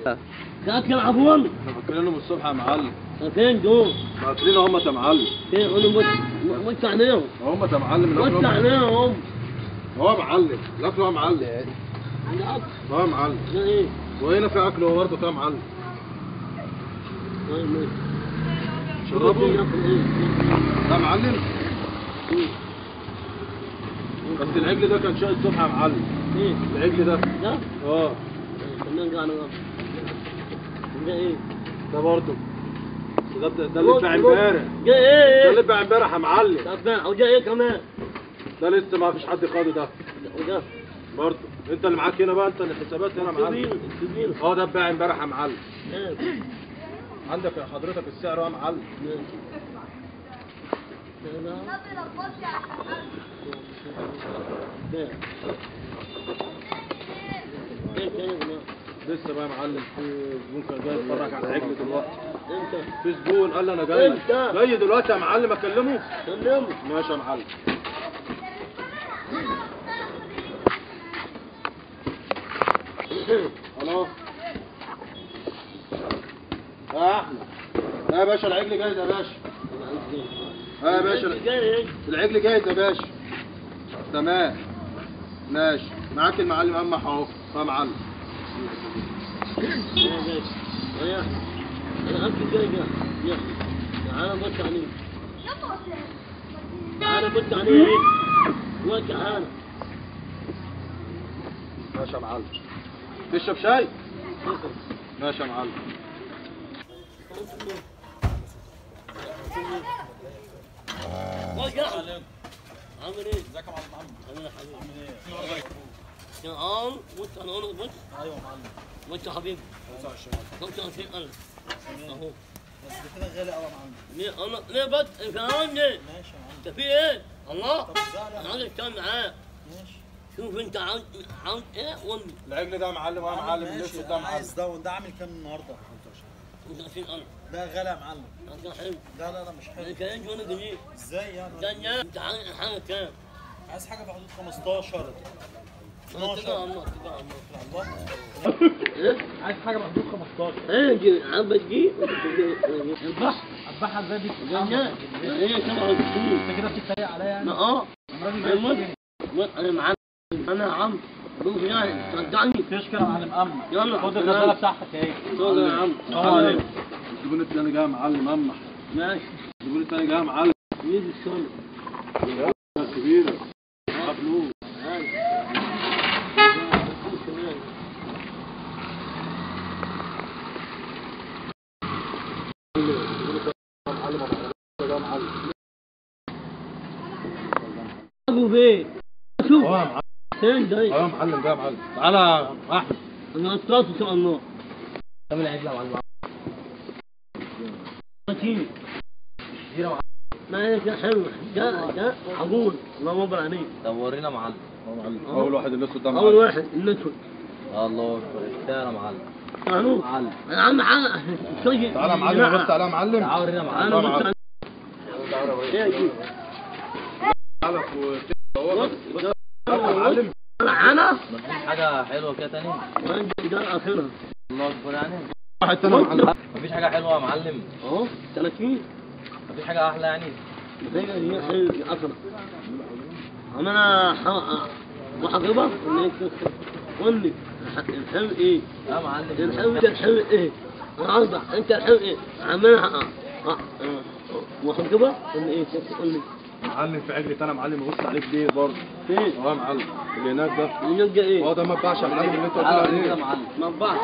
ذاك يلعبون احنا فاكرينهم الصبح يا معلم فين دول؟ فاكرين هم يا معلم فين قولوا وسعناهم هم يا معلم الاكل هو- وسعناهم هو يا معلم الاكل هو يا معلم لا هو يا معلم ده ايه؟ وهنا في اكل هو برضه كده يا معلم طيب ماشي. شربوا ياكل ايه؟ ده يا معلم بس العجل ده كان شاي الصبح يا معلم ايه؟ العجل ده ده؟ اه كمان قاعد ده ايه؟ ده برضه ده ده ده اللي اتباع امبارح ده ده ايه؟ اللي اتباع امبارح يا معلم طب وده ايه كمان؟ ده لسه ما فيش حد خاده ده وده برضه انت اللي معاك هنا بقى انت اللي حسابات هنا يا معلم كبير كبير اه ده اتباع امبارح يا معلم ايه؟ عندك يا حضرتك السعر اهو يا معلم لسه بقى يا معلم في زبون كان جاي يتفرج على العجل دلوقتي انت في زبون قال لي انا جاي انت. جاي دلوقتي يا معلم اكلمه سلم ماشي يا معلم خلاص يا احمد ها يا باشا العجل جاهز يا باشا ها يا باشا العجل جاهز يا باشا تمام ماشي معاك المعلم امح اهو يا معلم انا امشي جاي جاي يا تعال بص عليه تعال بص عليه وتعال ماشي يا معلم تشرب شاي ماشي يا معلم وجع عامل ايه؟ ازيك يا معلم عامل ايه يا حبيبي؟ الآن وانت انا اقول بص ايوه يا معلم وانت حبيبي 25000 اهو بس ده كده غالي قوي يا معلم ليه انا ليه بس فهمني ماشي يا معلم انت في ايه؟ الله طب ازاي انا لا عايز اشتغل معاك ماشي شوف انت عاوز عاوز ايه قول لي العجل ده يا معلم اه يا معلم ماشي الاسود ده انا يا معلم عايز ده وده عامل كام النهارده 25000 ده غالي يا معلم انت حلو لا لا لا مش حلو انت انت وانا جميل ازاي يعني ثانية انت عايز حاجة كام؟ عايز حاجه في حدود 15 انا 12 تبع الله تبع الله الله ايه؟ عايز حاجه في حدود 15 ايه دي عم بتجي البحر البحر ازاي دي ثانية ايه تبع الدين انت كده بتتريق عليا يعني ما اه انا راجل انا جاي مت انا معاك انا يا عم بقول يعني صدقني تشكر يا معلم امن يلا خد الغزاله بتاعتك اهي شغل يا عم السلام عليكم الزبون التاني جاي يا معلم امح ماشي الزبون التاني جاي يا معلم يجي الشغل كبيرة فلوس ابو فين شوف اه يا معلم فين جاي اه يا معلم جاي يا معلم تعالى يا احمد انا اصطاد ان شاء الله كم العجل يا معلم ماشي ما هي حلو ده ده عبور الله اكبر عليك طب ورينا معلم اه يا معلم اول واحد الاسود ده يا اول معلم واحد النسوي الله اكبر اختار يا معلم معلوم معلم يا عم حاجه شوي تعالى يا معلم بص تعالى يا معلم تعال ورينا معلم انا يا معلم. بص ايه تعالى و- انا معلم انا مفيش حاجة حلوة كده تاني ده اخرها الله اكبر يعني واحد تاني يا معلم مفيش حاجة حلوة يا معلم اهو 30 مفيش حاجة أحلى يعني هي هي حلو اخرها اما انا وحقيبه ولا ايه قول لي الحلو ايه يا معلم الحلو ده الحلو ايه انا عاوزك انت الحلو ايه عملها وحقيبه ولا ايه قول لي معلم في عجل تاني يا معلم بص عليه كبير برضه فين اه يا معلم اللي هناك ده يبقى ايه اه ده ما ينفعش يا معلم اللي انت قلت تعال ورينا عليه معلم مطبعه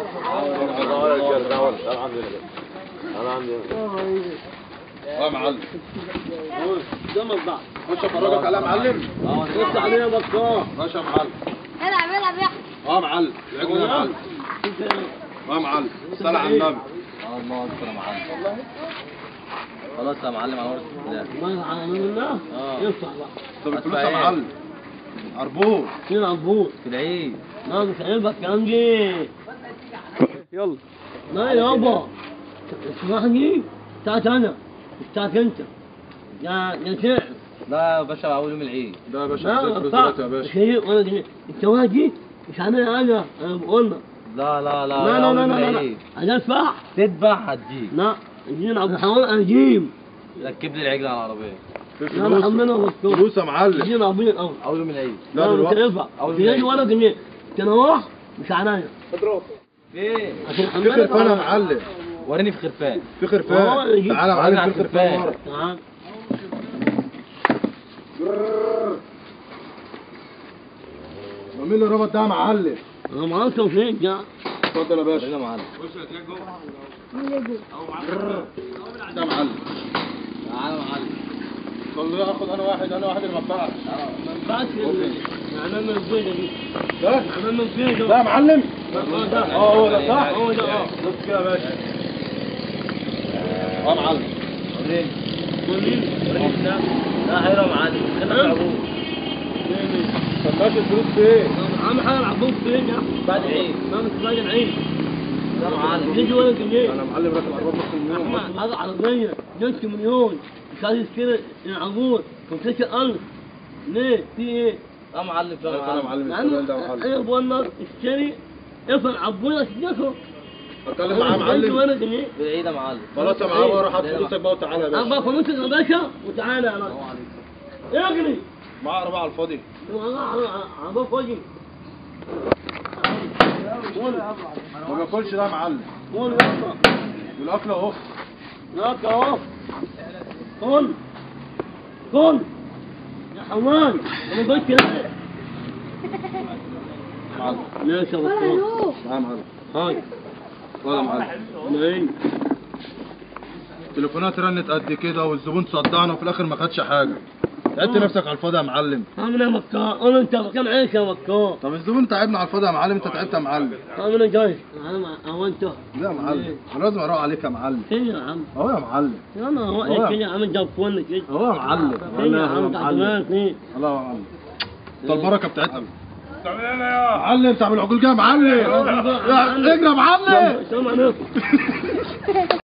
اه يا معلم ده مطبعه خش افرجك عليه يا معلم اه بص علينا بطاط ماشي يا معلم العب العب يا احمد اه يا معلم العجل ده يا معلم اه يا معلم صلى على النبي اه الله اكبر يا معلم خلاص يا معلم على ورثة الله ما على الله اه. يفتح بقى طب الفلوس يا معلم عربون فين عبود في العيد ما مش عيبك يا عمي يلا لا يابا اسمعني بتاعت انا بتاعت انت يا يا شيخ لا يا باشا أول يوم العيد ده يا باشا لا الفلوس بتاع دلوقتي يا باشا شيء وانا جنيه انت واجي مش انا انا انا بقول لك لا لا لا لا لا لا لا لا إيه؟ انا ادفع تذبح هتجيب لا الدين عبد الحميد اجيب ركب لي العجل على العربية في لا انا فلوس حملنا وسكوت فلوس يا معلم الدين عبد الحميد أول يوم العيد لا لا مش دلوقتي هينفع أول تلاقي ما ولا جنيه كان اروح مش عناية فين؟ عشان في حملنا خرفان يا معلم وريني في خرفان في آه، خرفان يجيب. تعالى يا عايز معلم على في خرفان الخرفان. ورا تعال ومين اللي ربط ده يا معلم انا ما اعرفش فين جا اتفضل يا باشا ورينا معلم ده يا معلم تعالى يا معلم خليني اخد انا واحد انا واحد اللي ما ينفعش ما ينفعش يعني انا من فين دي ده انا من فين ده يا معلم اه ده اه هو ده صح هو ده اه بص كده يا باشا اه يا معلم وريني وريني وريني ده ده حيرة يا معلم خلينا أه؟ العبور طب ماشي الفلوس فين؟ عم حاجه العبوك فين يا بعد العيد ما مش باقي العين ده معلم يجي ولا جنيه انا معلم راكب عربيه نص مليون هذا عربية جنس مليون مش عايز يشتري العبور 15000 ليه؟ في ايه؟ ده معلم ده انا يا معلم معلم لأنه السؤال ده يا معلم أنا أبغى الناس اشتري افن عبور اشتريه اتكلم معاه يا معلم ولا جنيه بالعيد يا معلم خلاص يا معلم روح هات فلوسك بقى وتعالى يا باشا ابغى فلوسك يا باشا وتعالى يا راجل اجري معاه عربيه على الفاضي عبور فوقي ما بياكلش ده يا معلم قول يلا والاكل اهو لا اهو كل كل يا حوان انا قلت ليه معلم ليش يا بطل معاه يا معلم هاي اه يا معلم نعم تليفونات رنت قد كده والزبون صدعنا وفي الاخر ما خدش حاجه تعبت نفسك على الفاضي يا معلم انا مكة انا انت كم عيش يا مكة طب الزبون تعبنا على الفاضي يا معلم انت تعبت يا معلم انا جاي انا هو انت لا يا معلم انا لازم اروح عليك يا معلم فين يا عم اهو يا معلم انا هو هو. ايه يا عم جاب فونك ايه اهو يا معلم فين يا والله عم يا تحت معلم فين الله يا معلم ده البركه بتاعتنا معلم تعمل عقول كده يا معلم يا- اجري يا معلم السلام عليكم